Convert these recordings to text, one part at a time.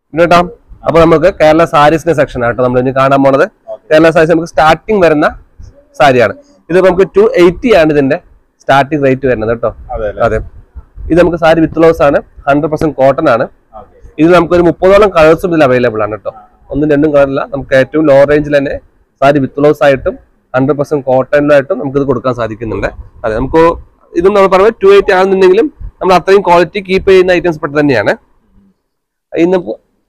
കേട്ടോ അപ്പൊ നമുക്ക് കേരള സാരീസിന്റെ സെക്ഷൻ ആട്ടോ നമ്മൾ ഇനി കാണാൻ പോണത് കേരള സാരീസ് നമുക്ക് സ്റ്റാർട്ടിങ് വരുന്ന സാരിയാണ് ഇത് നമുക്ക് ടു എയ്റ്റി ആണ് ഇതിന്റെ സ്റ്റാർട്ടിങ് റേറ്റ് വരുന്നത് കേട്ടോ അതെ അല്ലേ അതെ ഇത് നമുക്ക് സാരി വിത്ത് ബ്ലൗസ് ആണ് ഹൺഡ്രഡ് പെർസെന്റ് കോട്ടൺ ആണ് ഓക്കെ ഇത് നമുക്കൊരു മുപ്പതോളം കളേഴ്സും ഇതിൽ അവൈലബിൾ ആണ് കേട്ടോ ഒന്നും രണ്ടും കളറില്ല നമുക്ക് ഏറ്റവും ലോ റേഞ്ചിൽ തന്നെ സാരി വിത്ത് ബ്ലൗസ് ആയിട്ടും ഹൺഡ്രഡ് പെർസെന്റ് കോട്ടണിലായിട്ടും നമുക്ക് ഇത് കൊടുക്കാൻ സാധിക്കുന്നുണ്ട് അതെ നമുക്ക് ഇതും നമ്മൾ പറയുമ്പോൾ ടു എയ്റ്റി ആണെന്നുണ്ടെങ്കിലും നമ്മൾ അത്രയും ക്വാളിറ്റി കീപ്പ് ചെയ്യുന്ന ഐറ്റംസ് പെട്ട് തന്നെയാണ് ഇന്ന്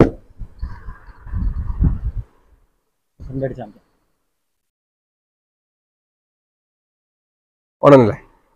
ഓണല്ലേ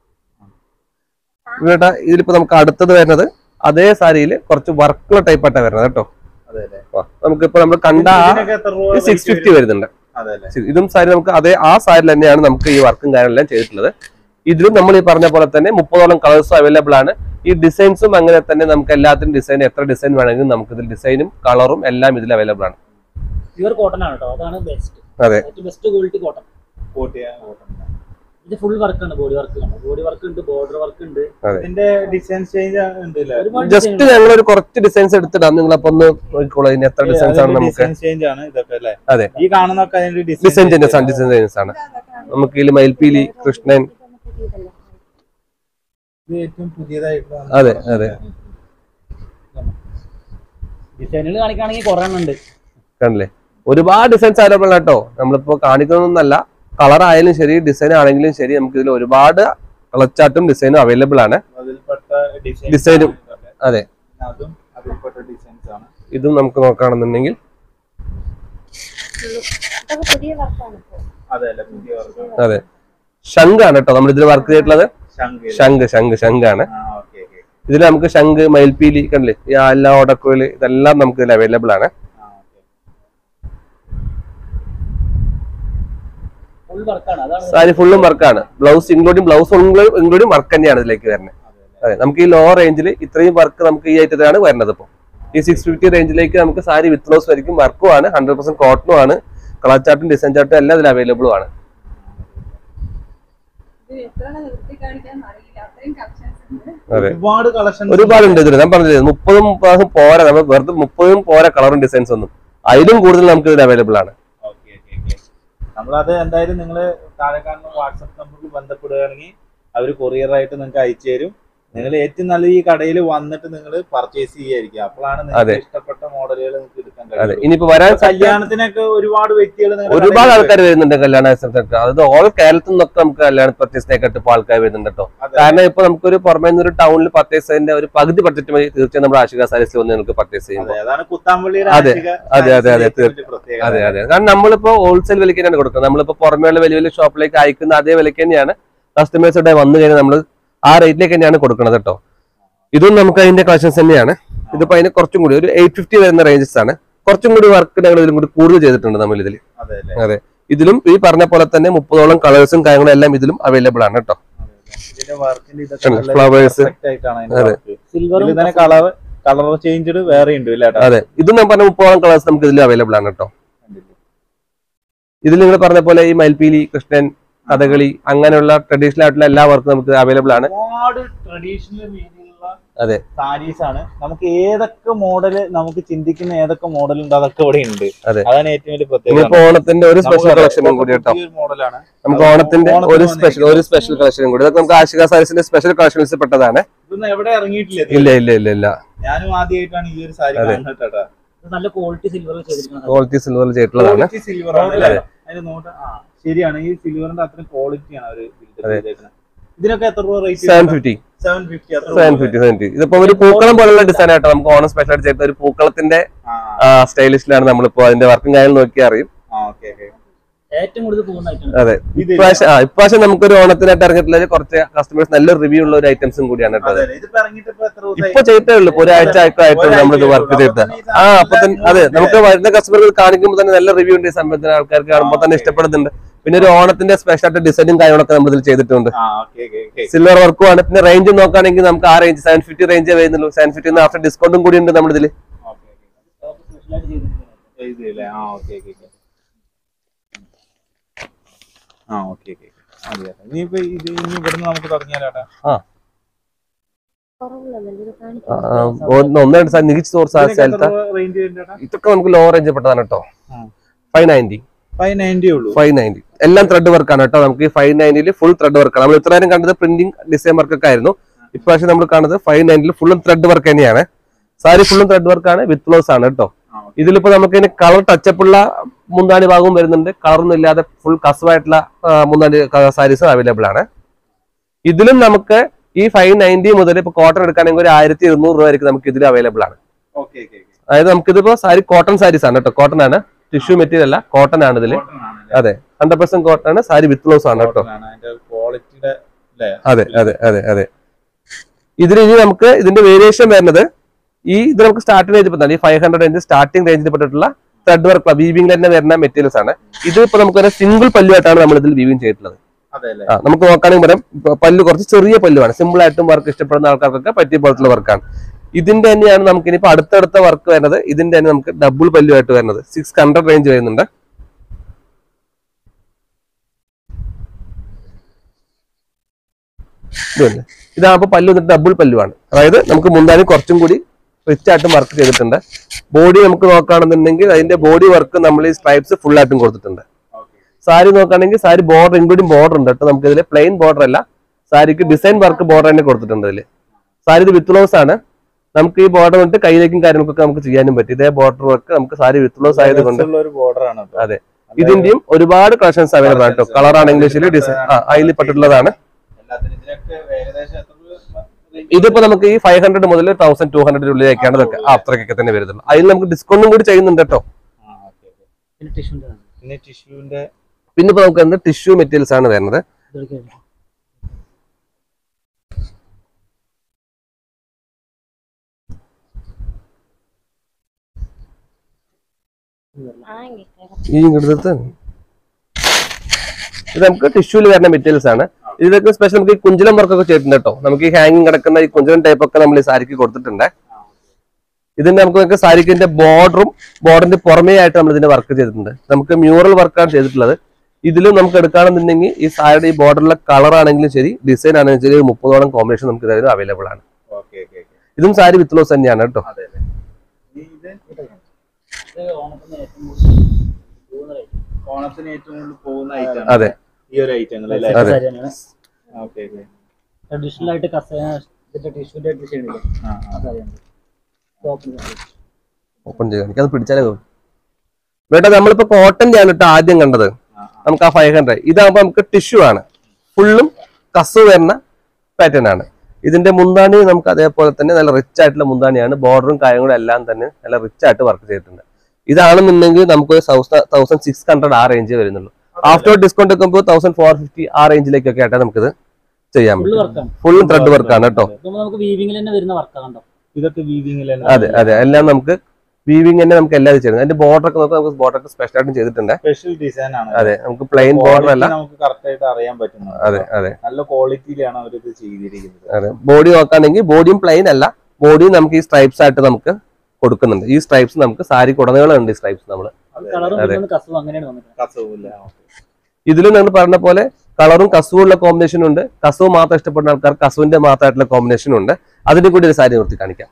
ഇവിടെ ഇതിലിപ്പോ നമുക്ക് അടുത്തത് വരുന്നത് അതേ സാരിയിൽ കുറച്ച് വർക്കുള്ള ടൈപ്പ് ആയിട്ടാണ് വരുന്നത് കേട്ടോ അതെ അല്ലേ ആ, നമുക്കിപ്പോ നമ്മൾ കണ്ട ഇതിനൊക്കെ എത്ര രൂപ സിക്സ് ഫിഫ്റ്റി വരുന്നുണ്ട് അതെ അല്ലേ ശരി, ഇതും സാരി നമുക്ക് അതേ ആ സാരി തന്നെയാണ് നമുക്ക് ഈ വർക്കും കാര്യങ്ങളെല്ലാം ചെയ്തിട്ടുള്ളത് ഇതിലും നമ്മൾ ഈ പറഞ്ഞ പോലെ തന്നെ മുപ്പതോളം കളേഴ്സും അവൈലബിൾ ആണ് ഈ ഡിസൈൻസും അങ്ങനെ തന്നെ നമുക്ക് എല്ലാത്തിനും ഡിസൈൻ എത്ര ഡിസൈൻ വേണമെങ്കിലും നമുക്ക് ഇതിൽ ഡിസൈനും കളറും എല്ലാം ഇതിൽ അവൈലബിൾ ആണ് പ്യുവർ കോട്ടൺ ആണ് കേട്ടോ അതാണ് ബെസ്റ്റ് അതെ ഏറ്റവും ബെസ്റ്റ് ക്വാളിറ്റി കോട്ടൺ കൂട്ടിയ ഇത് ഫുൾ വർക്ക് ആണ് ബോഡി വർക്ക് ആണ് ബോഡി വർക്ക് ഉണ്ട് ബോർഡർ വർക്ക് ഉണ്ട് ഇതിന്റെ ഡിസൈൻ ചേഞ്ച് ഉണ്ട് അല്ലേ ഒരുപാട് ജസ്റ്റ് ഞങ്ങൾ ഒരു കുറച്ച് ഡിസൈൻസ് എടുത്തിടാം നിങ്ങളപ്പോ ഒന്ന് നോക്കിക്കോളൂ ഇതിന് എത്ര ഡിസൈൻസ് ആണ് നമുക്ക് ഡിസൈൻ ചേഞ്ച് ആണ് ഇതൊക്കെ അല്ലേ അതെ ഈ കാണുന്നൊക്കെ അതിന്റെ ഡിസൈൻ ചേഞ്ചസ് ആണ് ഡിസൈൻ ചേഞ്ചസ് ആണ് നമുക്ക് ഇതിൽ മയിൽപീലി കൃഷ്ണൻ ഇത് ഏറ്റവും പുതിയതായിട്ടുള്ള അതെ അതെ ഡിസൈനുകൾ കാണിക്കുകയാണെങ്കിൽ കുറെ എണ്ണം ഉണ്ട് കണ്ടില്ലേ ഒരുപാട് ഡിസൈൻസ് അവൈലബിൾ ആണ് കേട്ടോ നമ്മളിപ്പോ കാണിക്കുന്നതൊന്നല്ല കളർ ആയാലും ശരി ഡിസൈൻ ആണെങ്കിലും ശരി നമുക്ക് ഇതിൽ ഒരുപാട് കളച്ചാട്ടും ഡിസൈനും അവൈലബിൾ ആണ് അതിൽപ്പെട്ട ഡിസൈൻ ഡിസൈനും അതെ അതും അതിൽപ്പെട്ട ഡിസൈൻസ് ആണ് ഇതും നമുക്ക് നോക്കുകയാണെന്നുണ്ടെങ്കിൽ ഇതൊക്കെ പുതിയ വർക്കാണ് ഇപ്പൊ അതെ അല്ലേ പുതിയ വർക്ക് അതെ ശംഖാണ് കേട്ടോ നമ്മൾ ഇതിൽ വർക്ക് ചെയ്തിട്ടുള്ളത് ശംഖ് ശംഖ് ശംഖ് ശംഖാണ് ആ ഓക്കെ ഓക്കെ ഇതിൽ നമുക്ക് ശംഖ് മയിൽപീലി കണ്ടില്ലേ ഈ എല്ലാ ഓടക്കുകള് ഇതെല്ലാം നമുക്ക് ഇതിൽ അവൈലബിൾ ആണ് ആ ഓക്കെ ഫുൾ വർക്കാണ് അതാണ് സാരി ഫുള്ളും വർക്കാണ് blouse including blouse including work തന്നെയാണ് ഇതിലേക്ക് വരുന്നത് അതെ നമുക്ക് ഈ ലോ റേഞ്ചിൽ ഇത്രയും വർക്ക് നമുക്ക് ഈ ഐറ്റത്തിലാണ് വരുന്നത് ഇപ്പോൾ ഈ സിക്സ് ഫിഫ്റ്റി റേഞ്ചിലേക്ക് നമുക്ക് സാരി വിത്ത് ബ്ലൗസ് വരയ്ക്കും വർക്കും ആണ് ഹൺഡ്രഡ് പെർസെന്റ് കോട്ടണും ആണ് കളർ ചാർട്ടും ഡിസൈൻ ചാർട്ടും എല്ലാം ഇതിൽ അവൈലബിളും ആണ് ഇത് എത്ര നിർത്തി കാണിക്കാൻ അറിയില്ല അത്രയും കളക്ഷൻസ് ഉണ്ട് അതെ ഒരുപാട് കളക്ഷൻ ഒരുപാടുണ്ട് ഇതിൽ ഞാൻ പറഞ്ഞില്ലേ മുപ്പതും മുപ്പതും പോരാ നമ്മൾ വെറുതെ മുപ്പതും പോരാ കളറും ഡിസൈൻസ് ഒന്നും അതിലും കൂടുതൽ നമുക്ക് ഇതിൽ അവൈലബിൾ ആണ് ഓക്കെ ഓക്കെ ഓക്കെ നമ്മളത് എന്തായാലും നിങ്ങൾ താഴെ കാണുന്ന വാട്സപ്പ് നമ്പറിൽ ബന്ധപ്പെടുകയാണെങ്കിൽ അവർ കൊറിയറായിട്ട് നിങ്ങൾക്ക് അയച്ചു തരും നിങ്ങൾ ഏറ്റവും നല്ല ഈ കടയിൽ വന്നിട്ട് നിങ്ങൾ പർച്ചേസ് ചെയ്യായിരിക്കും അപ്പോഴാണ് അതെ. നിങ്ങൾക്ക് ഇഷ്ടപ്പെട്ട മോഡലുകൾ നിങ്ങൾക്ക് എടുക്കാൻ അതെ കഴിയും ഇനിയിപ്പോ വരാൻ സാധ്യത കല്യാണത്തിനൊക്കെ ഒരുപാട് വ്യക്തികൾ നിങ്ങളുടെ ഒരുപാട് കടയിൽ ആൾക്കാർ വരുന്നുണ്ട് കല്യാണ ആവശ്യത്തിനൊക്കെ അതായത് ഓൾ കേരളത്തിൽ നിന്നൊക്കെ നമുക്ക് കല്യാണ പർച്ചേസിനേക്കാട്ട് ഇപ്പോൾ ആൾക്കാർ വരുന്നുണ്ട് കേട്ടോ അതെ. കാരണം ഇപ്പൊ നമുക്കൊരു പുറമേ നിന്ന് ഒരു ടൗണിൽ പർച്ചേസ് ചെയ്യുന്ന ഒരു പകുതി ബഡ്ജറ്റ് മതി തീർച്ചയായും നമ്മുടെ ആശിക സാരീസിൽ വന്ന് നിങ്ങൾക്ക് പർച്ചേസ് ചെയ്യുമ്പോൾ അതെ, അതാണ് കുത്താമ്പള്ളിയുടെ അതെ, ആശിക അതെ, അതെ, അതെ, ഏറ്റവും വലിയ പ്രത്യേകത. അതെ അതെ കാരണം നമ്മളിപ്പോ ഹോൾസെയിൽ വിലയ്ക്ക് തന്നെയാണ് കൊടുക്കുന്നത് നമ്മളിപ്പോ പുറമേയുള്ള വലിയ വലിയ ഷോപ്പിലേക്ക് അയക്കുന്ന അതേ വിലയ്ക്ക് തന്നെയാണ് കസ്റ്റമേഴ്സ് ഇവിടെ വന്നു കഴിഞ്ഞാൽ നമ്മൾ ആ റേറ്റിലേക്ക് തന്നെയാണ് കൊടുക്കുന്നത് കേട്ടോ ഇതും നമുക്ക് അതിന്റെ കളക്ഷൻസ് തന്നെയാണ് ഇതിപ്പോ അതിന് കുറച്ചും കൂടി ഒരു എയ്റ്റ് ഫിഫ്റ്റി വരുന്ന റേഞ്ചസ് ആണ് കുറച്ചും കൂടി വർക്ക് ഞങ്ങൾ ഇതിലും കൂടി കൂടുതൽ ചെയ്തിട്ടുണ്ട് നമ്മൾ ഇതിൽ അതെ അല്ലേ? അതെ ഇതിലും ഈ പറഞ്ഞ പോലെ തന്നെ മുപ്പതോളം കളേഴ്സും കാര്യങ്ങളും എല്ലാം ഇതിലും അവൈലബിൾ ആണ് കേട്ടോ ഇതിന്റെ വർക്കിന്റെ ഇതൊക്കെ കണ്ടോ, നല്ല flowers. perfect ആയിട്ടാണ് അതിന്റെ അതെ. work. സിൽവറും ഇതിൽ തന്നെ കളർ കളർ ചേഞ്ച് വേറെ ഉണ്ട് ഇല്ല അതെ ഇതും ഞാൻ പറഞ്ഞ മുപ്പതോളം കളേഴ്സ് നമുക്ക് ഇതിൽ അവൈലബിൾ ആണ് കേട്ടോ ഇതിൽ നിങ്ങൾ പറഞ്ഞ പോലെ ഈ മയിൽപീലി കൃഷ്ണൻ കഥകളി അങ്ങനെയുള്ള ട്രഡീഷണൽ ആയിട്ടുള്ള എല്ലാ വർക്കും നമുക്ക് അവൈലബിൾ ആണ് ഒരുപാട് ട്രഡീഷണൽ രീതിയിലുള്ള അതെ. സാരീസ് ആണ് നമുക്ക് ഏതൊക്കെ മോഡൽ നമുക്ക് ചിന്തിക്കുന്ന ഏതൊക്കെ മോഡൽ ഉണ്ട് അതൊക്കെ ഇവിടെ ഉണ്ട് അതെ. അതാണ് ഏറ്റവും വലിയ ഇനിയിപ്പോ പ്രത്യേകത ഓണത്തിന്റെ ഒരു സ്പെഷ്യൽ കളക്ഷനും കൂടി കേട്ടോ മോഡലാണ് നമുക്ക് ഓണത്തിന്റെ ഒരു സ്പെഷ്യൽ ഒരു സ്പെഷ്യൽ കളക്ഷനും കൂടി ഇതൊക്കെ നമുക്ക് ആശിക സാരീസിന്റെ സ്പെഷ്യൽ കളക്ഷൻസ് പെട്ടതാണ് ഇതൊന്നും എവിടെ ഇറങ്ങിയിട്ടില്ല ഇത്. ഇല്ല ഇല്ല ഇല്ല ഇല്ല ഞാനും ആദ്യമായിട്ടാണ് ഈ ഒരു സാരി അതെ. കാണുന്നത് കേട്ടോ ഇത് നല്ല ക്വാളിറ്റി സിൽവർ ചെയ്തിരിക്കുന്നത് ക്വാളിറ്റി സിൽവർ ചെയ്തിട്ടുള്ളതാണ് സിൽവർ ആണ് അല്ലേ? അതിന്റെ നോട്ട് ആ ശരിയാണ് ഈ സിൽവറിന്റെ അത്രയും ക്വാളിറ്റി ആണ് അവര് build അതെ. ചെയ്തേക്കുന്നത്. ഇതിനൊക്കെ എത്ര രൂപ seven rate fifty seven fifty seven fifty seven fifty ഇതിപ്പോ ഒരു പൂക്കളം പോലുള്ള ഡിസൈൻ ആയിട്ടോ നമുക്ക് ഓണം സ്പെഷ്യൽ ആയിട്ട് ചെയ്ത ഒരു പൂക്കളത്തിന്റെ സ്റ്റൈലിഷിലാണ് നമ്മളിപ്പോ അതിന്റെ വർക്കും കാര്യം നോക്കി അറിയും ഓക്കെ ഓക്കെ ഏറ്റവും കൂടുതൽ പോകുന്ന ഐറ്റം അതെ ഇത് ഇപ്രാവശ്യം ആ ഇപ്രാവശ്യം നമുക്കൊരു ഓണത്തിനായിട്ട് ഇറങ്ങിയിട്ടുള്ള കുറച്ച് കസ്റ്റമേഴ്സ് നല്ല റിവ്യൂ ഉള്ള ഒരു ഐറ്റംസും കൂടിയാണ് കേട്ടോ അത്. അതെ ഇതിപ്പോ ഇറങ്ങിയിട്ട് ഇപ്പൊ എത്ര ദിവസമായി ഇപ്പൊ ചെയ്തിട്ടേ ഉള്ളൂ ഇപ്പൊ ഒരാഴ്ച ആയിട്ടാണ് നമ്മളിത് വർക്ക് ചെയ്തത് ആ അപ്പൊ തന്നെ അതെ നമുക്ക് വരുന്ന കസ്റ്റമർക്ക് കാണിക്കുമ്പോൾ തന്നെ നല്ല റിവ്യൂ ഉണ്ട് ഈ സംഭവത്തിന് ആൾക്കാർക്ക് കാണുമ്പോൾ തന്നെ ഇഷ്ടപ്പെടുന്നുണ്ട് പിന്നെ ഒരു ഓണത്തിന്റെ സ്പെഷ്യൽ ആയിട്ട് ഡിസൈനും കാര്യങ്ങളൊക്കെ നമ്മൾ ഇതിൽ ചെയ്തിട്ടുണ്ട് ആ ഓക്കെ ഓക്കെ ഓക്കെ സിൽവർ വർക്കും ആണ് പിന്നെ റേഞ്ച് നോക്കുകയാണെങ്കിൽ നമുക്ക് ആ റേഞ്ച് സെവൻ ഫിഫ്റ്റി റേഞ്ച് വരുന്നുള്ളൂ സെവൻ ഫിഫ്റ്റി ആഫ്റ്റർ ഡിസ്കൗണ്ടും കൂടി ഉണ്ട് നമ്മുടെ ഇതിൽ ഓക്കെ സ്പെഷ്യലായിട്ട് ചെയ്തിരിക്കുന്നത് ഇതില്ലേ ആ ഓക്കെ ഓക്കെ ഓക്കെ ആ ഓക്കെ ഓക്കെ അതെ അതെ ഇനിയിപ്പോ ഇത് ഇനി ഇവിടുന്ന് നമുക്ക് തുടങ്ങിയാലാട്ടാ ആ, ആ, ഒന്ന് ഒന്ന് രണ്ട് സാർ നികിച്ച് തോർ സാർ സ്ഥലത്ത് റേഞ്ച് വരുന്നേട്ടാ ഇതൊക്കെ നമുക്ക് ലോ റേഞ്ച് പെട്ടതാണ് കേട്ടോ ആ. ഫൈവ് നയൻറ്റി ഫൈവ് നയൻറ്റി ഉള്ളൂ ഫൈവ് നയൻറ്റി എല്ലാം ത്രെഡ് വർക്കാണ് കേട്ടോ നമുക്ക് ഈ ഫൈവ് നയൻറ്റിയിൽ ഫുൾ ത്രെഡ് വർക്കാണ് നമ്മൾ ഇത്രയും കണ്ടത് പ്രിന്റിംഗ് ഡിസൈൻ വർക്കൊക്കെ ആയിരുന്നു ഇപ്രാവശ്യം നമ്മൾ കാണുന്നത് ഫൈവ് നയൻറ്റിയിൽ ഫുള്ളും ത്രെഡ് വർക്ക് തന്നെയാണ് സാരി ഫുള്ളും ത്രെഡ് വർക്കാണ് വിത്ത് ബ്ലൗസ് ആണ് കേട്ടോ ആ, okay. ഇതിലിപ്പോ നമുക്ക് ഇതിന് കളർ ടച്ചപ്പുള്ള മുന്താണി ഭാഗവും വരുന്നുണ്ട് കളറൊന്നും ഇല്ലാതെ ഫുൾ കസവായിട്ടുള്ള മുന്താണി സാരീസ് അവൈലബിൾ ആണ് ഇതിലും നമുക്ക് ഈ ഫൈവ് നയൻറ്റി മുതൽ ഇപ്പൊ കോട്ടൺ എടുക്കുകയാണെങ്കിൽ ഒരു ആയിരത്തി ഇരുന്നൂറ് രൂപ വരെയൊക്കെ നമുക്ക് ഇതിൽ അവൈലബിൾ ആണ് Okay, okay, okay. അതായത് നമുക്കിതിപ്പോ സാരി കോട്ടൺ സാരീസ് ആണ് കേട്ടോ കോട്ടൺ ആണ് ടിഷ്യൂ മെറ്റീരിയൽ അല്ല കോട്ടൺ ആണ് ഇതിൽ Cotton ആണല്ലേ? അതെ ഹൺഡ്രഡ് പെർസെന്റ് കോട്ടൺ ആണ് സാരി വിത്ത് ബ്ലൗസ് ആണ് കേട്ടോ Cotton ആണ്. അതിന്റെ ക്വാളിറ്റിയുടെ അല്ലേ അതെ അതെ അതെ അതെ ഇതിൽ ഇനി നമുക്ക് ഇതിന്റെ വേരിയേഷൻ വരുന്നത് ഈ ഇത് നമുക്ക് സ്റ്റാർട്ടിംഗ് റേഞ്ച് പറഞ്ഞാൽ ഈ ഫൈവ് ഹൺഡ്രഡ് റേഞ്ച് സ്റ്റാർട്ടിംഗ് റേഞ്ചിൽ പെട്ടിട്ടുള്ള ത്രെഡ് വർക്ക് വീവിംഗ് തന്നെ വരുന്ന മെറ്റീരിയൽസ് ആണ് ഇത് ഇപ്പൊ നമുക്ക് സിംഗിൾ പല്ലുമായിട്ടാണ് നമ്മൾ ഇതിൽ വീവിംഗ് ചെയ്തിട്ടുള്ളത് അതെ അല്ലേ ആ നമുക്ക് നോക്കുകയാണെങ്കിൽ പറയാം ഇപ്പൊ പല്ല് കുറച്ച് ചെറിയ പല്ലുമാണ് സിമ്പിൾ ആയിട്ടും വർക്ക് ഇഷ്ടപ്പെടുന്ന ആൾക്കാർക്കൊക്കെ പറ്റിയ പോലത്തുള്ള വർക്കാണ് ഇതിന്റെ തന്നെയാണ് നമുക്ക് ഇനിയിപ്പോ അടുത്തടുത്ത വർക്ക് വരുന്നത് ഇതിന്റെ തന്നെ നമുക്ക് ഡബിൾ പല്ലുമായിട്ട് വരുന്നത് സിക്സ് ഹൺഡ്രഡ് റേഞ്ച് വരുന്നുണ്ട് ഇതുണ്ട് ഇതാകുമ്പോൾ പല്ല് വന്നിട്ട് ഡബിൾ പല്ലുവാണ് അതായത് നമുക്ക് മുന്താനി കുറച്ചും കൂടി റിച്ച് ആയിട്ടും വർക്ക് ചെയ്തിട്ടുണ്ട് ബോഡി നമുക്ക് നോക്കുകയാണെന്നുണ്ടെങ്കിൽ അതിന്റെ ബോഡി വർക്ക് നമ്മൾ ഈ സ്ട്രൈപ്സ് ഫുൾ ആയിട്ടും കൊടുത്തിട്ടുണ്ട് Okay. സാരി നോക്കുകയാണെങ്കിൽ സാരി ബോർഡർ ഇൻക്ലൂഡിംഗ് ബോർഡർ ഉണ്ട് കേട്ടോ നമുക്ക് ഇതിൽ പ്ലെയിൻ ബോർഡർ അല്ല സാരിക്ക് ഡിസൈൻ വർക്ക് ബോർഡർ തന്നെ കൊടുത്തിട്ടുണ്ട് ഇതിൽ സാരി ഇത് വിത്ത് ബ്ലൗസ് ആണ് നമുക്ക് ഈ ബോർഡർ വന്നിട്ട് കയ്യിലേക്കും കാര്യങ്ങൾക്കൊക്കെ നമുക്ക് ചെയ്യാനും പറ്റും ഇതേ ബോർഡർ വർക്ക് നമുക്ക് സാരി വിത്ത് ബ്ലൗസ് ആയതുകൊണ്ട് രസമുള്ള ഒരു ബോർഡർ ആണ് കേട്ടോ. അതെ ഇതിന്റെയും ഒരുപാട് കളക്ഷൻസ് അവൈലബിൾ ആണ് കേട്ടോ കളർ ആണ് ഇംഗ്ലീഷിൽ ഡിസൈൻ ആ അതിൽ പെട്ടിട്ടുള്ളതാണ് എല്ലാത്തിനും ഇതിനൊക്കെ ഏകദേശം എത്ര രൂപ range? ഇതിപ്പോ നമുക്ക് ഈ ഫൈവ് ഹൺഡ്രഡ് മുതൽ തൗസൻഡ് ടു ഹൺഡ്രഡ് ഉള്ളിലേക്കാണ് ഇതൊക്കെ ആ, അത്രയ്ക്കൊക്കെ തന്നെ വരുന്നുള്ളൂ അതിൽ നമുക്ക് ഡിസ്കൗണ്ടും കൂടി ചെയ്യുന്നുണ്ട് കേട്ടോ ആ, okay, okay. പിന്നെ ടിഷ്യൂന്റെ പിന്നെ ടിഷ്യൂവിന്റെ പിന്നെ ഇപ്പൊ നമുക്ക് എന്ത് ടിഷ്യൂ മെറ്റീരിയൽസ് ആണ് വരുന്നത് ഈ ഇങ്ങോട്ട് ഇത് നമുക്ക് ടിഷ്യൂല് വരുന്ന മെറ്റീരിയൽസ് ആണ് ഇതിലൊക്കെ സ്പെഷ്യൽ നമുക്ക് ഈ കുഞ്ചലം വർക്കൊക്കെ ചെയ്തിട്ടുണ്ട് കേട്ടോ നമുക്ക് ഈ ഹാങ്ങിങ് കിടക്കുന്ന ഈ കുഞ്ചലം ടൈപ്പ് ഒക്കെ നമ്മൾ ഈ സാരിക്ക് കൊടുത്തിട്ടുണ്ട് ഇതിന്റെ നമുക്ക് നോക്കിയാൽ സാരിക്കിന്റെ ബോർഡറും ബോർഡറിന്റെ പുറമേ ആയിട്ട് നമ്മൾ ഇതിന്റെ വർക്ക് ചെയ്തിട്ടുണ്ട് നമുക്ക് മ്യൂറൽ വർക്കാണ് ചെയ്തിട്ടുള്ളത് ഇതിലും നമുക്ക് എടുക്കുകയാണെന്നുണ്ടെങ്കിൽ ഈ സാരിയുടെ ഈ ബോർഡറിലെ കളർ ആണെങ്കിലും ശരി ഡിസൈൻ ആണെങ്കിലും ശരി ഒരു മുപ്പതോളം കോമ്പിനേഷൻ നമുക്ക് ഇതിൽ അവൈലബിൾ ആണ് ഓക്കെ ഓക്കെ ഇതും സാരി വിത്ത് ലോസ് തന്നെയാണ് കേട്ടോ അതെ അല്ലേ ഈ ഇത് ഇത് ഓണത്തിന് ഏറ്റവും കൂടുതൽ പോകുന്ന rate. ഓണത്തിന് ഏറ്റവും കൂടുതൽ പോകുന്ന ഐറ്റം അതെ ഈ ഒരു ഐറ്റങ്ങൾ അല്ലേ അതെ. സാരി തന്നെയാണ് ഓക്കെ ഓക്കെ ട്രഡീഷണൽ ആയിട്ട് കസേന ഇതിന്റെ ടിഷ്യൂന്റെ ഡിസൈൻ ഇല്ലേ ആ ആ സാരിയാണ് ടോപ്പിൽ സാരി ഓപ്പൺ ചെയ്ത് കാണിക്കാം അത് പിടിച്ചാലേ പോകും വേണ്ട നമ്മളിപ്പോ കോട്ടന്റെ ആണ് കേട്ടോ ആദ്യം കണ്ടത് ആ, നമുക്ക് ആ ഫൈവ് ഹൺഡ്രഡ് ഇതാകുമ്പോ നമുക്ക് ടിഷ്യൂ ആണ് ഫുള്ളും കസ് വരുന്ന പാറ്റേൺ ആണ് ഇതിന്റെ മുന്താണി നമുക്ക് അതേപോലെ തന്നെ നല്ല റിച്ച് ആയിട്ടുള്ള മുന്താണിയാണ് ബോർഡറും കാര്യങ്ങളും എല്ലാം തന്നെ നല്ല റിച്ച് ആയിട്ട് വർക്ക് ചെയ്തിട്ടുണ്ട് ഇതാണെന്നുണ്ടെങ്കിൽ നമുക്ക് തൗസൻഡ് സിക്സ് ഹൺഡ്രഡ് ആ റേഞ്ച് വരുന്നുള്ളൂ ആഫ്റ്റർ ഡിസ്കൗണ്ട് വെക്കുമ്പോൾ തൗസൻഡ് ഫോർ ഫിഫ്റ്റി ആ റേഞ്ചിലേക്കൊക്കെ ആയിട്ട് നമുക്കിത് ചെയ്യാൻ ഫുള്ള് പറ്റും വർക്കാണ് ഫുള്ളും ത്രെഡ് വർക്കാണ് കേട്ടോ ഇതുമ്പോൾ നമുക്ക് വീവിംഗിൽ തന്നെ വരുന്ന വർക്കാണ് കണ്ടോ ഇതൊക്കെ വീവിംഗിൽ അതെ അതെ എല്ലാം നമുക്ക് വീവിംഗ് തന്നെ നമുക്ക് എല്ലാം ചെയ്യുന്നത് അതിന്റെ ബോർഡർ ഒക്കെ നോക്കാം നമുക്ക് ബോർഡർ ഒക്കെ സ്പെഷ്യൽ ആയിട്ടും ചെയ്തിട്ടുണ്ട് സ്പെഷ്യൽ ഡിസൈൻ ആണ് അതെ നമുക്ക് പ്ലെയിൻ ബോർഡർ അല്ല Quality നമുക്ക് കറക്റ്റ് ആയിട്ട് അറിയാൻ പറ്റുന്നത് അതെ അതെ നല്ല ക്വാളിറ്റിയിലാണ് അവർ ഇത് ചെയ്തിരിക്കുന്നത് അതെ ബോഡി നോക്കുകയാണെങ്കിൽ ബോഡിയും പ്ലെയിൻ അല്ല ബോഡിയും നമുക്ക് ഈ സ്ട്രൈപ്സ് ആയിട്ട് നമുക്ക് കൊടുക്കുന്നുണ്ട് ഈ സ്ട്രൈപ്സ് നമുക്ക് സാരി കുടനീളം ഉണ്ട് ഈ സ്ട്രൈപ്സ് നമ്മൾ കളറും അതെ. പിന്നെ കസവും അങ്ങനെയാണ് വന്നിട്ട് കസവില്ല ഇതിലും നമ്മൾ പറഞ്ഞ പോലെ കളറും കസുവുള്ള കോമ്പിനേഷൻ ഉണ്ട് കസവ് മാത്രം ഇഷ്ടപ്പെടുന്ന ആൾക്കാർ കസുവിന്റെ മാത്രമായിട്ടുള്ള കോമ്പിനേഷൻ ഉണ്ട് അതിന്റെ കൂടി ഒരു സാരി നിർത്തി കാണിക്കാം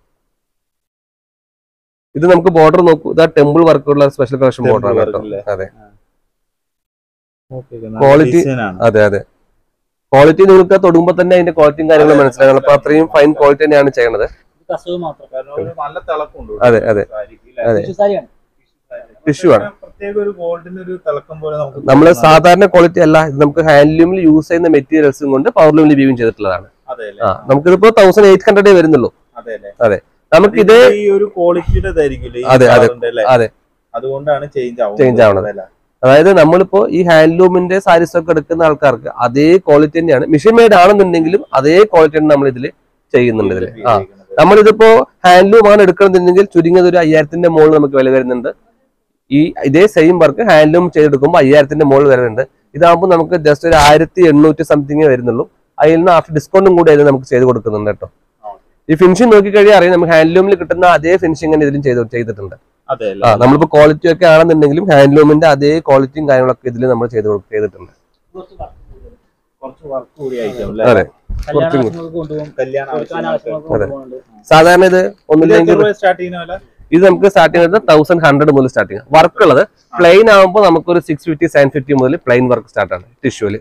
ഇത് നമുക്ക് ബോർഡർ നോക്കൂ ഇതാ ടെമ്പിൾ വർക്കുള്ള സ്പെഷ്യൽ കളക്ഷൻ Temple ബോർഡർ ആണ് work കേട്ടോ അല്ലേ? അതെ Quality Quality- അതെ അതെ ക്വാളിറ്റി നിങ്ങൾക്ക് തൊടുമ്പോൾ തന്നെ അതിന്റെ ക്വാളിറ്റിയും കാര്യങ്ങളും അതെ, മനസ്സിലാകണം അപ്പൊ അത്രയും ഫൈൻ ക്വാളിറ്റി തന്നെയാണ് ചെയ്യണത് ഇത് കസവ് മാത്രം കാരണം ഒരു നല്ല തിളക്കമുണ്ട് അതെ, അതെ. സാരിക്ക് അല്ലേ? അതെ. ടിഷ്യൂ സാരിയാണ് Tissue ആണ്. പ്രത്യേക ഒരു ഗോൾഡിന് ഒരു തിളക്കം പോലെ നമുക്ക് നമ്മൾ തോന്നുന്നത്. സാധാരണ ക്വാളിറ്റി അല്ല ഇത് നമുക്ക് ഹാൻഡ്ലൂമിൽ യൂസ് ചെയ്യുന്ന മെറ്റീരിയൽസും കൊണ്ട് പവർലൂമിൽ വീവിംഗ് ചെയ്തിട്ടുള്ളതാണ് അതെ അല്ലേ? ആ നമുക്കിതിപ്പോ തൗസൻഡ് എയ്റ്റ് ഹൺഡ്രഡേ വരുന്നുള്ളൂ അതെ അല്ലേ? നമുക്ക് ഇത് ഈ ഒരു ക്വാളിറ്റിയുടെ ഇതായിരിക്കില്ലേ ഈ അതെ, അതെ. കളറിന്റെ അല്ലേ? അതെ. അതുകൊണ്ടാണ് ചേഞ്ച് ആവുന്നത് Change ആവുന്നത്. അല്ലേ? അതായത് നമ്മളിപ്പോ ഈ ഹാൻഡ്ലൂമിന്റെ സാരീസ് ഒക്കെ എടുക്കുന്ന ആൾക്കാർക്ക് അതേ ക്വാളിറ്റി തന്നെയാണ് മിഷൻ മെയ്ഡ് ആണെന്നുണ്ടെങ്കിലും അതേ ക്വാളിറ്റി നമ്മൾ ഇതിൽ ചെയ്യുന്നുണ്ട് ഇതിൽ ആ ഉപയോഗിക്കുന്നത്. നമ്മളിതിപ്പോ ഹാൻഡ്ലൂം ആണ് എടുക്കണമെന്നുണ്ടെങ്കിൽ ചുരുങ്ങിയത് ഒരു അയ്യായിരത്തിന്റെ മുകളിൽ നമുക്ക് വില വരുന്നുണ്ട് ഈ ഇതേ സെയിം വർക്ക് ഹാൻഡ്ലൂം ചെയ്തെടുക്കുമ്പോൾ അയ്യായിരത്തിന്റെ മുകളിൽ വരുന്നുണ്ട് ഇതാകുമ്പോൾ നമുക്ക് ജസ്റ്റ് ഒരു ആയിരത്തി എണ്ണൂറ്റി സംതിങ് വരുന്നുള്ളൂ അതിൽ നിന്ന് ആഫ്റ്റർ ഡിസ്കൗണ്ടും കൂടി അതിൽ നമുക്ക് ചെയ്ത് കൊടുക്കുന്നുണ്ട് കേട്ടോ ഈ ഫിനിഷിംഗ് നോക്കിക്കഴിഞ്ഞാൽ അറിയാം നമുക്ക് ഹാൻഡ്ലൂമിൽ കിട്ടുന്ന അതേ ഫിനിഷിംഗ് തന്നെ ഇതിലും ചെയ്ത് ചെയ്തിട്ടുണ്ട് അതെ അല്ലേ? ആ നമ്മളിപ്പോ ക്വാളിറ്റി ഒക്കെ ആണെന്നുണ്ടെങ്കിലും ഹാൻഡ്ലൂമിന്റെ അതേ ക്വാളിറ്റിയും കാര്യങ്ങളൊക്കെ ഇതിൽ നമ്മൾ ചെയ്ത് കൊടു- ചെയ്തിട്ടുണ്ട് കുറച്ച് വർക്ക് കൂടുതൽ കുറച്ച് വർക്ക് കൂടി ഐറ്റം അതെ അല്ലേ കല്യാണ കുറച്ചും കൂടി. ആവശ്യങ്ങൾക്ക് കൊണ്ടുപോകും കല്യാണ കൊടുക്കാൻ ആവശ്യങ്ങൾക്ക് ആവശ്യങ്ങൾക്ക് കൊണ്ടുപോകുന്നുണ്ട് സാധാരണ ഇത് ഒന്നില്ലെങ്കിൽ സ്റ്റാർട്ട് ചെയ്യുന്ന പോലെ ഇത് നമുക്ക് സ്റ്റാർട്ടിംഗ് വരുന്നത് തൗസൻഡ് ഹൺഡ്രഡ് മുതൽ സ്റ്റാർട്ടിങ് വർക്ക് ഉള്ളത് പ്ലെയിൻ ആകുമ്പോൾ നമുക്കൊരു സിക്സ് ഫിഫ്റ്റി സെവൻ ഫിഫ്റ്റി മുതൽ പ്ലെയിൻ വർക്ക് സ്റ്റാർട്ട് ആണ് ടിഷ്യൂല്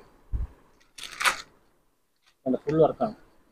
ഫുൾ വർക്കാണ്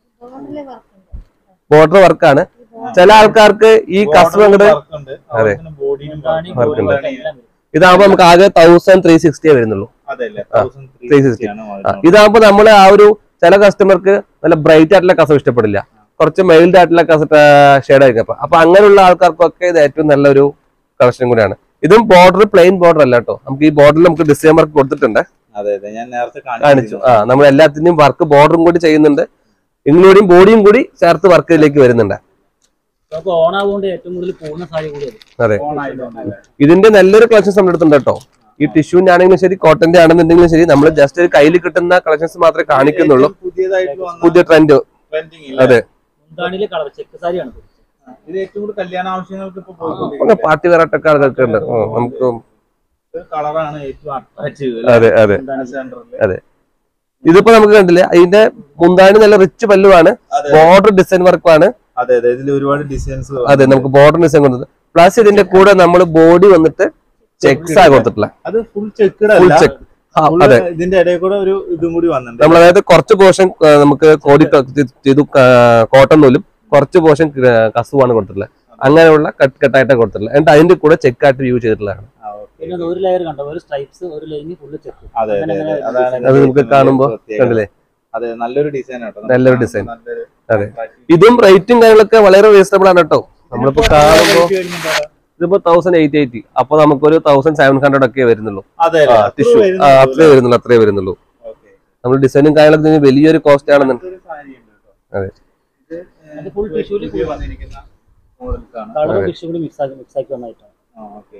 ബോർഡർ വർക്കാണ് ചില ആൾക്കാർക്ക് ഈ കസ്റ്റമർ അങ്ങോട്ട് വർക്ക് ഉണ്ട് അതെ. ബോഡിയിലും മുന്താണി, work ബോഡി ഉണ്ട്. വർക്ക് എല്ലാം വരും. ഇതാകുമ്പോൾ നമുക്ക് ആകെ തൗസൻഡ് ത്രീ സിക്സ്റ്റിയേ വരുന്നുള്ളൂ അതെ അല്ലേ ആ, തൗസൻഡ് ത്രീ 360. ആണ് ആ, വരുന്നത്. ഇതാകുമ്പോൾ നമ്മൾ ആ ഒരു ചില കസ്റ്റമർക്ക് നല്ല ബ്രൈറ്റ് ആയിട്ടുള്ള കസം ഇഷ്ടപ്പെടില്ല കുറച്ച് മൈൽഡ് ആയിട്ടുള്ള ഷെയ്ഡ് ആയിരിക്കും അപ്പൊ അപ്പൊ അങ്ങനെയുള്ള ആൾക്കാർക്കൊക്കെ ഇത് ഏറ്റവും നല്ലൊരു കളക്ഷൻ കൂടിയാണ് ഇതും ബോർഡർ പ്ലെയിൻ ബോർഡർ അല്ല കേട്ടോ നമുക്ക് ഈ ബോർഡറിൽ നമുക്ക് ഡിസൈൻ വർക്ക് കൊടുത്തിട്ടുണ്ട് അതെ അതെ ഞാൻ നേരത്തെ കാണിച്ചു കാണിച്ചു ആ നമ്മൾ എല്ലാത്തിന്റെയും വർക്ക് ബോർഡറും കൂടി ചെയ്യുന്നുണ്ട് ഇൻക്ലൂഡിങ് ബോഡിയും കൂടി ചേർത്ത് വർക്ക് ഇതിലേക്ക് വരുന്നുണ്ട് നമുക്ക് ഓണാവുകൊണ്ട് ഏറ്റവും കൂടുതൽ പൂർണ്ണ സാരി കൂടി വരും അതെ ഓണായിട്ടൊന്നല്ലേ ഇതിന്റെ നല്ലൊരു കളക്ഷൻസ് നമ്മുടെ അടുത്തുണ്ട് കേട്ടോ ഈ ടിഷ്യൂന്റെ ആണെങ്കിലും ശരി കോട്ടന്റെ ആണെന്നുണ്ടെങ്കിലും ശരി നമ്മൾ ജസ്റ്റ് ഒരു കയ്യിൽ കിട്ടുന്ന കളക്ഷൻസ് മാത്രമേ കാണിക്കുന്നുള്ളൂ ഏറ്റവും പുതിയതായിട്ട് വന്ന പുതിയ ട്രെൻഡ് ട്രെൻഡിങ് അതെ മുന്താണിയിലെ കളർ ചെക്ക് സാരിയാണ് ഇത്. ഇത് ഏറ്റവും കൂടുതൽ കല്യാണ ആവശ്യങ്ങൾക്ക് ഇപ്പൊ അങ്ങനെ പോയിക്കൊണ്ടിരിക്കുന്നത് പാർട്ടി വെറൈറ്റൊക്കെ അതൊക്കെ ഉണ്ട് ആ, നമുക്ക് കളറാണ് ഏറ്റവും അട്രാക്റ്റീവ് അതെ അതെ മുന്താണി സെന്ററിൽ ഇതിപ്പോ നമുക്ക് കണ്ടില്ലേ അതിന്റെ മുന്താണി നല്ല റിച്ച് പല്ലുവാണ് അതെ ബോർഡർ ഡിസൈൻ വർക്കാണ് അതെ അതെ ഇതിൽ ഒരുപാട് ഡിസൈൻസ് അതെ നമുക്ക് ബോർഡർ ഡിസൈൻ കൊടുത്തത് പ്ലസ് ഇതിന്റെ കൂടെ നമ്മൾ ബോഡി വന്നിട്ട് ചെക്സ് ആ കൊടുത്തിട്ടുള്ള അത് ഫുൾ ചെക്കഡ് ഫുൾ അല്ല ചെക്ക് Full അതെ ഇതിന്റെ ഇടയിൽ കൂടെ ഒരു ഇതും കൂടി വന്നിട്ടുണ്ട് നമ്മൾ അതായത് കുറച്ച് പോർഷൻ നമുക്ക് കോടി ചെയ്തു കോട്ടൺ നൂലും കുറച്ച് പോർഷൻ കസുവാണ് കൊടുത്തിട്ടുള്ളത് അങ്ങനെയുള്ള കട്ട് കട്ടായിട്ടാണ് കൊടുത്തിട്ടുള്ളത് എന്നിട്ട് അതിന്റെ കൂടെ ചെക്കായിട്ട് വ്യൂ ചെയ്തിട്ടുള്ളതാണ് ആ, okay. പിന്നെ അത് ഒരു ലെയർ കണ്ടോ ഒരു സ്ട്രൈപ്സ് ഒരു ലൈന് ഫുള്ള് ചെക്ക് അതെ അതെ അങ്ങനെ അതെ അതാണ് design. അത് നമുക്ക് ഇതിന്റെ കാണുമ്പോ പ്രത്യേകത. കണ്ടില്ലേ അതെ നല്ലൊരു ഡിസൈൻ ആട്ടോ നല്ലൊരു design. നല്ലൊരു അതെ. attractive. ഇതും റേറ്റും കാര്യങ്ങളൊക്കെ വളരെ റീസണബിൾ ആണ് കേട്ടോ നമ്മളിപ്പോ ഇതിനിപ്പോ കാണുമ്പോ rate വരുന്നുണ്ടോ? ഇതിപ്പോ തൗസൻഡ് എയ്റ്റ് എയ്റ്റി അപ്പൊ നമുക്കൊരു തൗസൻഡ് സെവൻ ഹൺഡ്രഡ് ഒക്കെ വരുന്നുള്ളൂ അതെ അല്ലേ? അത്രേ ടിഷ്യൂ വരുന്നുള്ളൂ അത്രേ വരുന്നുള്ളൂ അത്രേ വരുന്നുള്ളൂ Okay. നമ്മൾ ഡിസൈനും കാര്യങ്ങളൊക്കെ ഇതിന് വലിയൊരു കോസ്റ്റ് ആണെന്ന് ഇതൊരു സാരി ഉണ്ട് കേട്ടോ. അതെ. ഇത്, ഏ, അത് full tissue ല് പുതിയ വന്നിരിക്കുന്ന models ആണ്. കളർ അതെ. ടിഷ്യൂ കൂടി മിക്സ് ആക്കി മിക്സ് ആക്കി വന്നായിട്ടാണ് ആ, okay.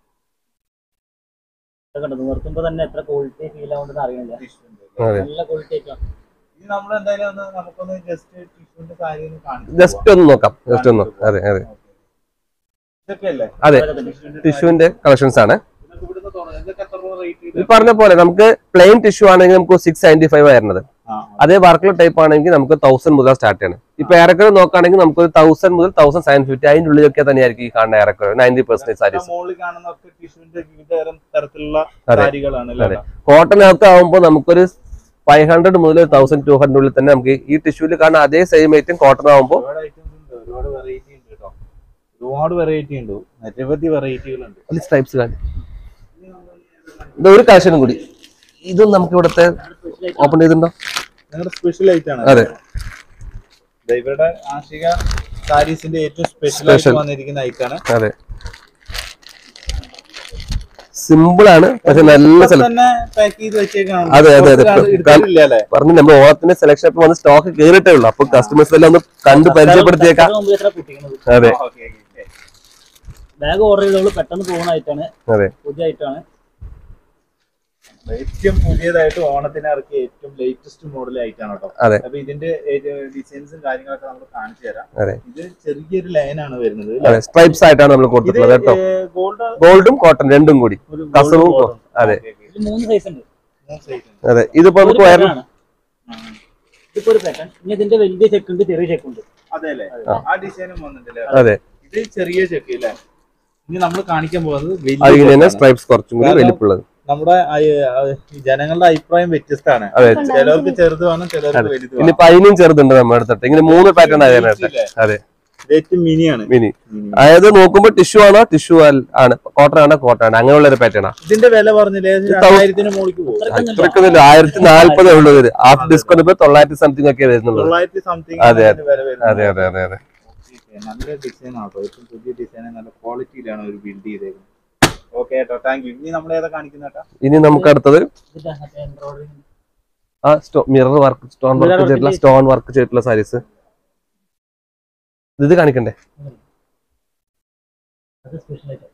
ഇത് കണ്ടോ നിർത്തുമ്പോ തന്നെ എത്ര ക്വാളിറ്റി ഫീൽ ആവുണ്ടെന്ന് അറിയണില്ല Tissue ഉണ്ട്. അതെ നല്ല ക്വാളിറ്റി ആയിട്ടാണ് ഇനി നമ്മൾ എന്തായാലും ഒന്ന് നമുക്കൊന്ന് ജസ്റ്റ് ടിഷ്യൂന്റെ സാരി ഒന്ന് കാണിച്ചു ജസ്റ്റ് ഒന്ന് നോക്കാം ജസ്റ്റ് ഒന്ന് നോക്കാം അതെ അതെ ഇതൊക്കെ അല്ലേ അതെ ടിഷ്യൂന്റെ ടിഷ്യൂവിന്റെ കളക്ഷൻസ് ആണ് ഇതൊക്കെ ഇവിടുന്ന് തുടങ്ങും. ഇതൊക്കെ എത്ര രൂപ റേറ്റ് ഈ പറഞ്ഞ പോലെ നമുക്ക് പ്ലെയിൻ ടിഷ്യൂ ആണെങ്കിൽ നമുക്ക് സിക്സ് നയൻറ്റി ഫൈവ് വരുന്നത് അതേ വർക്കുള്ള ടൈപ്പ് ആണെങ്കിൽ നമുക്ക് തൗസൻഡ് മുതൽ സ്റ്റാർട്ട് ചെയ്യണം ഇപ്പൊ ഏറെക്കുറെ നോക്കുകയാണെങ്കിൽ നമുക്ക് ഒരു തൗസൻഡ് മുതൽ തൗസൻഡ് സെവൻ ഫിഫ്റ്റി അതിന്റെ ഉള്ളിലൊക്കെ തന്നെയായിരിക്കും ഈ കാണുന്ന ഏറെക്കുറെ നയൻറ്റി പെർസെന്റേജ് സാരീസ് മുകളിൽ കാണുന്ന ഒക്കെ ടിഷ്യൂന്റെ വിവിധ തരം തരത്തിലുള്ള അതെ. സാരികളാണ് അല്ലേ അതെ. കോട്ടനൊക്കെ ആകുമ്പോൾ നമുക്കൊരു ഫൈവ് ഹൺഡ്രഡ് മുതൽ തൗസൻഡ് ടു ഹൺഡ്രഡ് ഉള്ളിൽ തന്നെ നമുക്ക് ഈ ടിഷ്യൂല് കാണുന്ന അതേ സെയിം ഐറ്റം കോട്ടൺ ആകുമ്പോൾ ഒരുപാട് ഐറ്റംസ് ഉണ്ട് ഒരുപാട് വെറൈറ്റി ഉണ്ട് കേട്ടോ ഒരുപാട് വെറൈറ്റി ഉണ്ട് നിരവധി വെറൈറ്റികളുണ്ട് സ്ട്രൈപ്സ് കാണും ഇത് ഒരു കളക്ഷനും കൂടി ഇതും നമുക്ക് ഇവിടുത്തെ ഓപ്പൺ ചെയ്തിട്ടുണ്ടോ നിങ്ങളുടെ സ്പെഷ്യൽ ഐറ്റാണ് അതെ. ദേ ഇവരുടെ ആഷിക സാരീസിന്റെ ഏറ്റവും സ്പെഷ്യൽ Special. ആയിട്ട് വന്നിരിക്കുന്ന ഐറ്റാണ് അതെ സിമ്പിൾ ആണ് പക്ഷെ നല്ല സെലക്ട് തന്നെ പാക്ക് ചെയ്ത് വെച്ചേക്കാണ് അതെ, അതെ, അതെ. എടുത്തിട്ടില്ല അല്ലേ പറഞ്ഞു നമ്മൾ ഓണത്തിന്റെ സെലക്ഷൻ ഇപ്പൊ വന്ന് സ്റ്റോക്ക് കേറിയിട്ടേ ഉള്ളൂ അപ്പൊ കസ്റ്റമേഴ്സ് എല്ലാം ഒന്ന് കണ്ട് പരിചയപ്പെടുത്തിയേക്കാം മുമ്പ് എത്ര കുട്ടിക്കുന്നത് അതെ ഓക്കെ ഓക്കെ ബാഗ് ഓർഡർ ചെയ്തോളൂ പെട്ടെന്ന് പോകുന്ന ആയിട്ടാണ് അതെ പുതിയ ആയിട്ടാണ് ഏറ്റവും പുതിയതായിട്ട് ഓണത്തിന് ഇറക്കിയ ഏറ്റവും ലേറ്റസ്റ്റ് മോഡൽ ആയിട്ടാണ് കേട്ടോ അതെ. അപ്പൊ ഇതിന്റെ ഡിസൈൻസും കാര്യങ്ങളൊക്കെ നമ്മൾ കാണിച്ചു തരാം അതെ. ഇത് ചെറിയൊരു ലൈനാണ് വരുന്നത് അതെ സ്ട്രൈപ്സ് ആയിട്ടാണ് നമ്മൾ ഇത് കൊടുത്തിട്ടുള്ളത് കേട്ടോ ഗോൾഡ് ഗോൾഡും കോട്ടൺ രണ്ടും കൂടി ഒരു കസവും gold border. അതെ. Okay, okay. ഇത് മൂന്ന് സൈസ് ഉണ്ട് മൂന്ന് size ഉണ്ട്. അതെ ഇതിപ്പോ ഒരു നമുക്ക് വയറിന് pattern ആണ് ഇതിപ്പോ ഒരു പാറ്റേൺ ഇനി ഇതിന്റെ വലിയ ചെക്ക് ഉണ്ട് ചെറിയ ചെക്ക് ഉണ്ട് അതെ അല്ലേ ആ. ആ ഡിസൈനും വന്നിട്ടില്ലേ അതെ ഇത് ചെറിയ ചെക്ക് അല്ലേ ഇനി നമ്മൾ കാണിക്കാൻ പോകുന്നത് വലിയ അതിന് തന്നെ ചെക്കാണ്. സ്ട്രൈപ്സ് കുറച്ചും കൂടി കാരണം വലിപ്പുള്ളത് നമ്മുടെ അയ- അഹ് ഈ ജനങ്ങളുടെ അഭിപ്രായം വ്യത്യസ്തമാണ് അതെ ചിലർക്ക് ചെറുത് വേണം ചിലർക്ക് വലുത് വേണം ഇനിയിപ്പോ അതിനും ചെറുതുണ്ട് നമ്മുടെ അടുത്തിട്ട് ഇങ്ങനെ മൂന്ന് പാറ്റേൺ ആയതിനകത്ത് ഇല്ലേ? അതെ ഇത് ഏറ്റവും മിനിയാണ് മിനി മിനി. അതായത് നോക്കുമ്പോ ടിഷ്യൂ ആണോ ടിഷ്യൂ ആണ് കോട്ടൺ ആണോ കോട്ടൺ ആണ് അങ്ങനെയുള്ള ഒരു പാറ്റേൺ ആണ് ഇതിന്റെ വില പറഞ്ഞില്ലേ ഇത് രണ്ടായിരത്തിന് മുകളിലേക്ക് പോകും അത്രയ്ക്കൊന്നുമില്ല. ഇത്രക്കൊന്നുമില്ല ആയിരത്തി നാല്പത് ഉള്ളത് വരും ഹാഫ് ഡിസ്കൗണ്ട് ഇപ്പൊ തൊള്ളായിരത്തി സംതിങ് ഒക്കെ വരുന്നുള്ളൂ തൊള്ളായിരത്തി സംതിങ് അതെ, വില വരുന്നത് അതെ അതെ അതെ അതെ Okay, നല്ല ഡിസൈൻ ആട്ടോ ഏറ്റവും പുതിയ ഡിസൈൻ നല്ല ക്വാളിറ്റിയിലാണ് അവർ ബിൽഡ് ചെയ്തേക്കുന്നത് ഓക്കെ ഏട്ടോ താങ്ക് യു ഇനി നമ്മൾ ഏതാ കാണിക്കുന്ന ഏട്ടാ ഇനി നമുക്ക് അടുത്തത് ഇതിന്റെ മറ്റേ embroidery ആ സ്റ്റോ mirror work stone Mirror work work ചെയ്തിട്ടുള്ള ചെയ്ത് സ്റ്റോൺ വർക്ക് ചെയ്തിട്ടുള്ള സാരീസ് ഇത് കാണിക്കണ്ടേ അത് സ്പെഷ്യൽ ആയിട്ട്